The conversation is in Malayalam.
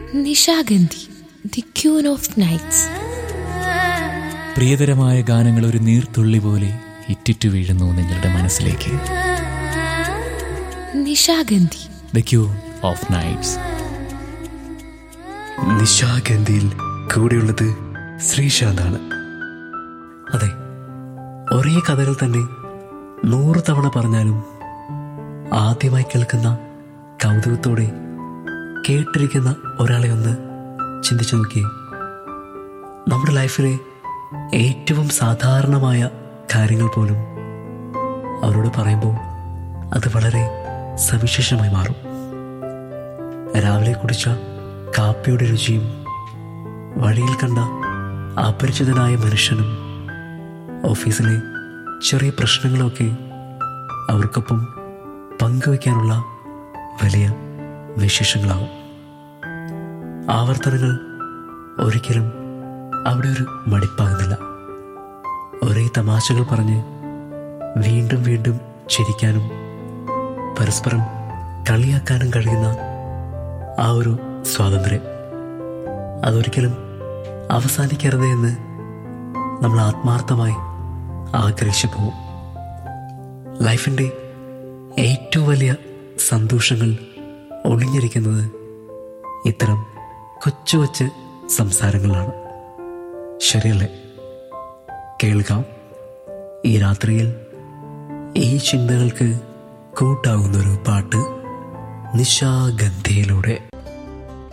Nishagandhi the queen of nights പ്രിയതരമായ ഗാനങ്ങൾ ഒരു നീർത്തുള്ളി പോലെ ഇറ്റിറ്റു വീഴുന്നു നിങ്ങളുടെ മനസ്സിലേക്ക് Nishagandhi the queen of nights നിശാഗന്ധിയിൽ കൂടെയുള്ളത് ശ്രീശാന്താണ് അതെ ഒരേ കഥകൾ തന്നെ നൂറ് തവണ പറഞ്ഞാലും ആദ്യമായി കേൾക്കുന്ന കൗതുകത്തോടെ കേട്ടിരിക്കുന്ന ഒരാളെ ഒന്ന് ചിന്തിച്ചു നോക്കിയേ നമ്മുടെ ലൈഫിലെ ഏറ്റവും സാധാരണമായ കാര്യങ്ങൾ പോലും അവരോട് പറയുമ്പോൾ അത് വളരെ സവിശേഷമായി മാറും രാവിലെ കുടിച്ച കാപ്പിയുടെ രുചിയും വഴിയിൽ കണ്ട അപരിചിതനായ മനുഷ്യനും ഓഫീസിലെ ചെറിയ പ്രശ്നങ്ങളൊക്കെ അവർക്കൊപ്പം പങ്കുവയ്ക്കാനുള്ള വലിയ വിശേഷങ്ങളാവും ആവർത്തനങ്ങൾ ഒരിക്കലും അവിടെ ഒരു മടിപ്പാകുന്നില്ല ഒരേ തമാശകൾ പറഞ്ഞ് വീണ്ടും വീണ്ടും ചിരിക്കാനും പരസ്പരം കളിയാക്കാനും കഴിയുന്ന ആ ഒരു സ്വാതന്ത്ര്യം അതൊരിക്കലും അവസാനിക്കരുത് എന്ന് നമ്മൾ ആത്മാർത്ഥമായി ആഗ്രഹിച്ചു പോകും ലൈഫിൻ്റെ ഏറ്റവും വലിയ സന്തോഷങ്ങൾ ഒളിഞ്ഞിരിക്കുന്നത് ഇത്തരം കൊച്ചു കൊച്ചു സംസാരങ്ങളാണ് ശരിയല്ലേ കേൾക്കാം ഈ രാത്രിയിൽ ഈ ചിന്തകൾക്ക് കൂട്ടാകുന്നൊരു പാട്ട് നിശാഗന്ധിയിലൂടെ